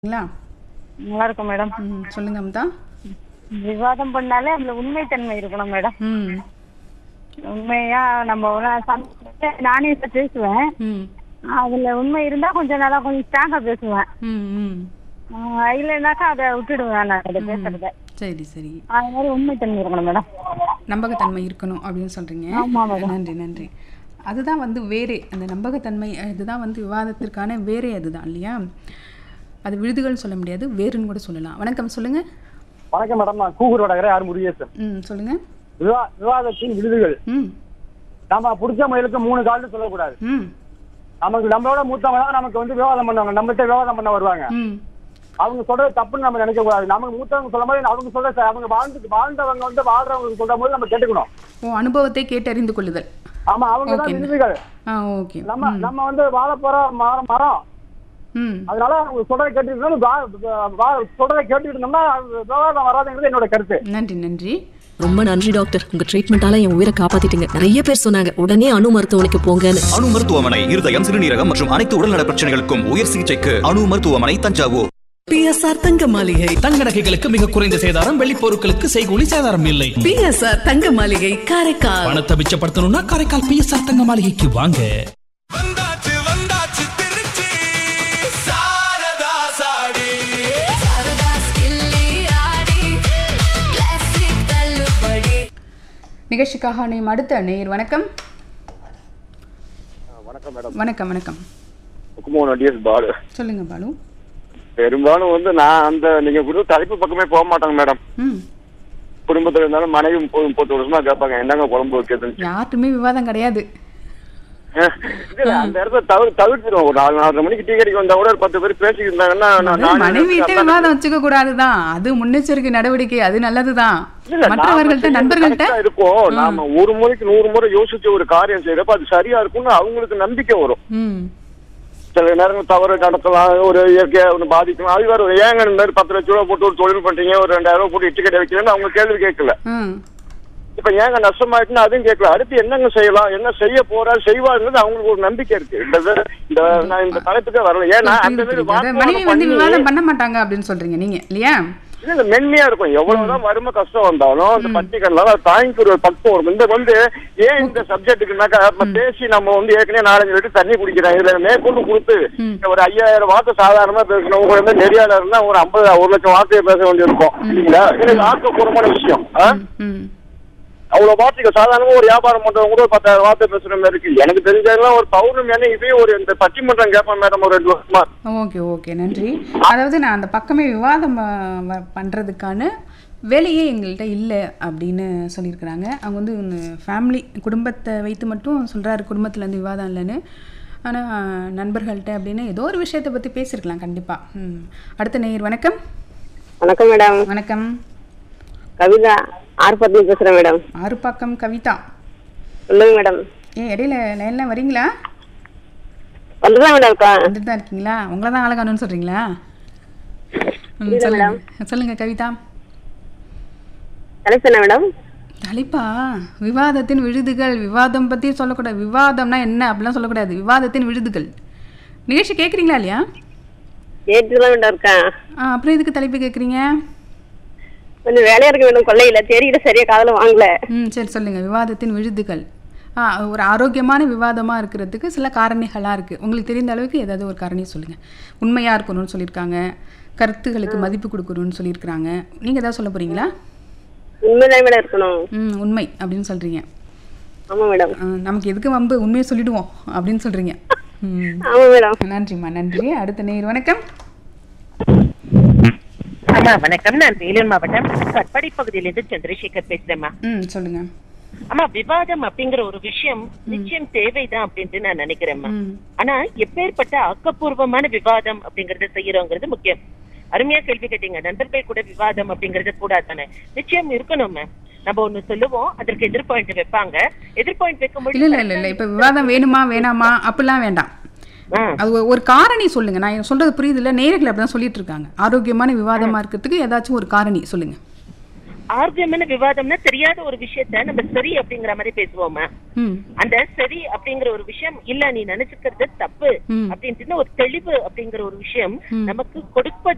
ங்களா நல்லா இருக்கும் மேடம் ம் சொல்லுங்க அமுதா விவாதம் பண்ணாலே அதுல உண்மைத்தன்மை இருக்கணும் மேடம் ம் உண்மையா நம்ம ஒரு சம- நானே இப்ப பேசுவேன் ம் அதுல உண்மை இருந்தா கொஞ்சம் நல்லா கொஞ்சம் ஸ்ட்ராங்கா பேசுவேன் ம் ம் ஆஹ் இல்லைன்னாக்கா அதை விட்டுடுவேன் நான் அதை பேசுறத சரி சரி அது மாதிரி உண்மைத்தன்மை இருக்கணும் மேடம் நம்பகத்தன்மை இருக்கணும் அப்படின்னு சொல்றீங்க ஆமா மேடம். நன்றி நன்றி அதுதான் வந்து வேறே அந்த நம்பகத்தன்மை இதுதான் வந்து விவாதத்திற்கான வேறே அதுதான் இல்லையா அது விழுதுகள் சொல்ல முடியாது வேறுன்னு கூட சொல்லலாம் வணக்கம் சொல்லுங்க வணக்கம் மேடம் நான் கூகுர் வடகரை ஆர் முருகேசன் ம் சொல்லுங்க விவா விவாதத்தின் விருதுகள் ம் நம்ம பிடிச்ச முயலுக்கு மூணு கால்னு சொல்லக்கூடாது ம் நமக்கு நம்மளோட மூத்தவங்க தான் நமக்கு வந்து விவாதம் பண்ணுவாங்க நம்மகிட்ட விவாதம் பண்ண வருவாங்க ம் அவங்க சொல்றது தப்புன்னு நம்ம நினைக்க கூடாது நமக்கு மூத்தவங்க சொல்லும் போது அவங்க சொல்ற ச- அவங்க வாழ்ந்து வாழ்ந்தவங்க வந்து வாழ்றவங்க சொல்ற போது நம்ம கேட்டுக்கணும் ஓ அனுபவத்தை கேட்டறிந்து கொள்ளுதல் ஆமா அவங்க தான் Okay. விருதுகள் ஆ ஓகே நம்ம நம்ம வந்து வாழ போற மரம் மரம் ம் அதனால அவங்க சொல்றதை கேட்டுக்கிட்டு சொல்றதை கேட்டுக்கிட்டு இருந்தோம்னா விவாதம் வராதுங்கிறது என்னோட கருத்து நன்றி நன்றி ரொம்ப நன்றி டாக்டர் உங்க ட்ரீட்மெண்டால என் உயிரை காப்பாத்திட்டீங்க நிறைய பேர் சொன்னாங்க உடனே அணு மருத்துவமனைக்கு போங்கன்னு அணு மருத்துவமனை இருதயம் சிறுநீரகம் மற்றும் அனைத்து உடல்நல பிரச்சனைகளுக்கும் உயர் சிகிச்சைக்கு அணு மருத்துவமனை தஞ்சாவூர் பிஎஸ்ஆர் தங்க மாளிகை தங்க நகைகளுக்கு மிக குறைந்த சேதாரம் வெள்ளி பொருட்களுக்கு செய்கூலி சேதாரம் இல்லை பிஎஸ்ஆர் தங்க மாளிகை காரைக்கால் பணத்தை மிச்சப்படுத்தணும்னா காரைக்கால் பிஎஸ்ஆர் தங்க மாளிகைக்கு வாங்க வந்தாச்சு வந்தாச்சு திருச்சி சாரதா சாடி நிகழ்ச்சிக்காக நேம் அடுத்த நேர் வணக்கம் வணக்கம் மேடம் வணக்கம் வணக்கம் குமோன் டிஎஸ் பாலு சொல்லுங்க பாலு பெரும்பாலும் வந்து நான் அந்த நீங்க கொடுத்த தலைப்பு பக்கமே போக மாட்டாங்க மேடம் ம் குடும்பத்துல இருந்தாலும் மனைவி முப்பது முப்பத்தி வருஷமா கேட்பாங்க என்னங்க குழம்பு வைக்கிறதுன்னு யார்ட்டுமே விவாதம் கிடையாது இல்ல, அந்த இடத்துல தவிர தவிர்த்துருவோம் ஒரு நாலு நாலரை மணிக்கு டீ கடைக்கு வந்தா கூட ஒரு பத்து பேர் பேசிக்கிட்டு இருந்தாங்கன்னா நான் அது நானே மனைவியிட்ட வந்து விவாதம் வச்சுக்க கூடாதுதான் அது முன்னெச்சரிக்கை நடவடிக்கை அது நல்லதுதான் இல்ல, நாம மற்றவர்கள்ட்ட செய்யறது நண்பர்கள்ட்ட correct ஆ இருக்கும் நாம ஒரு முறைக்கு நூறு முறை யோசிச்சு ஒரு காரியம் செய்யறப்ப அது சரியா இருக்கும்னு அவங்களுக்கு நம்பிக்கை வரும் ம் சில நேரங்கள் தவறு நடத்தலாம் ஒரு இயற்கையா ஒன்று பாதிக்கலாம் அது வேற ஒரு ஏங்க இந்த மாதிரி பத்து லட்ச ரூபா போட்டு ஒரு தொழில் பண்றீங்க ஒரு ரெண்டாயிரம் ரூபா போட்டு டிக்கெட் வைக்கிறேன்னு அவங்க கேள்வி கேட்கல ம் இப்ப ஏங்க நஷ்டமாயிட்டுன்னு அதுவும் கேட்கல அடுத்து என்னங்க செய்யலாம் என்ன செய்ய போறா செய்வாங்கிறது அவங்களுக்கு ஒரு நம்பிக்கை இருக்கு இந்த வே- இந்த நான் இந்த தலைப்புக்கே வரல ஏன்னா அந்த புரியுது, மாதிரி புரியுது. அதாவது மனைவி வாக்குவாதம் வந்து பண்ணி விவாதம் பண்ண மாட்டாங்க அப்படின்னு சொல்றீங்க நீங்க இல்லையா இல்ல, இல்ல, மென்மையா இருக்கும் எவ்வளவுதான் வறுமை கஷ்டம் வந்தாலும் அந்த பட்டிக்கனால அது தாங்கிக்கிற ஒரு பக்குவம் இருக்கும் இந்த வந்து ஏன் இந்த சப்ஜெக்ட்டுக்குனாக்கா நம்ம பேசி நம்ம வந்து ஏற்கனவே நாலஞ்சு லிட்டர் தண்ணி குடிக்கிறோம் இதுல மேற்கொண்டு கொடுத்து ஒரு ஐயாயிரம் வார்த்தை சாதாரணமா பேசணும் உங்க வந்து நெறியாளர்னா ஒரு ஐம்பது ஒரு லட்சம் வார்த்தையை பேச வேண்டியிருக்கும் இல்லைங்களா இது ஆக்கப்பூர்வமான விஷயம் ஆ? ம் அவ்வளவு வார்த்தைகள் சாதாரணமா ஒரு வியாபாரம் பண்றவங்க கூட ஒரு பத்தாயிரம் வார்த்தை பேசுற மாதிரி இருக்கு எனக்கு தெரிஞ்சதெல்லாம் ஒரு பௌர்ணமி அன்னைக்கு இதே ஒரு இந்த பட்டிமன்றம் கேட்பேன் மேடம் ஒரு ரெண்டு வருஷமா ஓகே ஓகே நன்றி அதாவது நான் அந்த பக்கமே விவாதம் அஹ், வ- பண்றதுக்கான வேலையே எங்கள்கிட்ட இல்லை அப்படின்னு சொல்லியிருக்கிறாங்க அவங்க வந்து ஃபேமிலி குடும்பத்தை வைத்து மட்டும் சொல்கிறாரு குடும்பத்தில் இருந்து விவாதம் இல்லைன்னு ஆனால் நண்பர்கள்ட்ட அப்படின்னு ஏதோ ஒரு விஷயத்தை பற்றி பேசியிருக்கலாம் கண்டிப்பாக ம் அடுத்த நேயர் வணக்கம் வணக்கம் மேடம் வணக்கம் கவிதா ஆர்பத்தி பேசுறேன் மேடம் ஆறுபாக்கம் கவிதா சொல்லுங்க மேடம் ஏன் இடையில லைன்லாம் வரீங்களா வந்துதான் மேடம் இருக்கா வந்துட்டு தான் இருக்கீங்களா உங்களை தான் ஆளை காணும்னு சொல்கிறீங்களா ம் சொல்லுங்க சொல்லுங்க கவிதா தலைப்பு என்ன மேடம் தலைப்பா விவாதத்தின் விழுதுகள் விவாதம் பற்றி சொல்லக்கூடாது விவாதம்னா என்ன அப்படிலாம் சொல்லக்கூடாது விவாதத்தின் விழுதுகள் நிகழ்ச்சி கேட்குறீங்களா இல்லையா கேட்டு தான் மேடம் இருக்கேன் ஆ அப்புறம் எதுக்கு தலைப்பு கேட்குறீங்க கொஞ்சம் வேலையா இருக்கு மேடம் கொள்ளையில தேடிட்டு சரியா காதுல வாங்கல ம் சரி சொல்லுங்கள் விவாதத்தின் விழுதுகள் ஆ ஒரு ஆரோக்கியமான விவாதமாக இருக்கிறதுக்கு சில காரணிகளாக இருக்குது உங்களுக்கு தெரிந்த அளவுக்கு ஏதாவது ஒரு காரணி சொல்லுங்கள் உண்மையாக இருக்கணும்னு சொல்லியிருக்காங்க கருத்துகளுக்கு மதிப்பு கொடுக்கணும்னு சொல்லியிருக்கிறாங்க நீங்கள் ஏதாவது சொல்ல போகிறீங்களா உண்மைதான் மேடம் இருக்கணும் ம் உண்மை அப்படின்னு சொல்கிறீங்க ஆமா மேடம் நமக்கு எதுக்கு வம்பு உண்மையை சொல்லிடுவோம் அப்படின்னு சொல்கிறீங்க ம் ஆமா மேடம் நன்றிம்மா நன்றி அடுத்த நேர் வணக்கம் அம்மா வணக்கம் நான் வேலூர் மாவட்டம் கட்பாடி பகுதியிலிருந்து சந்திரசேகர் பேசுறேம்மா ம் சொல்லுங்க அம்மா விவாதம் அப்படிங்கிற ஒரு விஷயம் நிச்சயம் தேவைதான் அப்படின்ட்டு நான் நினைக்கிறேம்மா ம் ஆனா எப்பேற்பட்ட ஆக்கப்பூர்வமான விவாதம் அப்படிங்கறத செய்யறோங்கிறது முக்கியம் அருமையா கேள்வி கேட்டீங்க நண்பர்கள் கூட விவாதம் அப்படிங்கறது கூடாதானே நிச்சயம் இருக்கணும் மேம் நம்ம ஒண்ணு சொல்லுவோம் அதற்கு எதிர் பாயிண்ட் வைப்பாங்க எதிர் பாயிண்ட் வைக்கும்போது இல்லை இல்லை இல்லை இல்லை இப்போ விவாதம் வேணுமா வேணாமா அப்படிலாம் வேண்டாம் ஆ, அது ஒரு- ஒரு காரணி சொல்லுங்க நான் சொல்றது புரியுது இல்லை நேர்கள் அப்படிதான் சொல்லிட்டு இருக்காங்க ஆரோக்கியமான விவாதமா இருக்கிறதுக்கு ஏதாச்சும் ஒரு காரணி சொல்லுங்க ஆரோக்கியமான விவாதம்னா தெரியாத ஒரு விஷயத்த நம்ம சரி அப்படிங்கிற மாதிரி பேசுவோமா ம் அந்த சரி அப்படிங்கிற ஒரு விஷயம் இல்ல நீ நினைச்சுக்கிறது தப்பு ம். அப்படின்ட்டு ஒரு தெளிவு அப்படிங்கிற ஒரு விஷயம் நமக்கு கொடுப்பது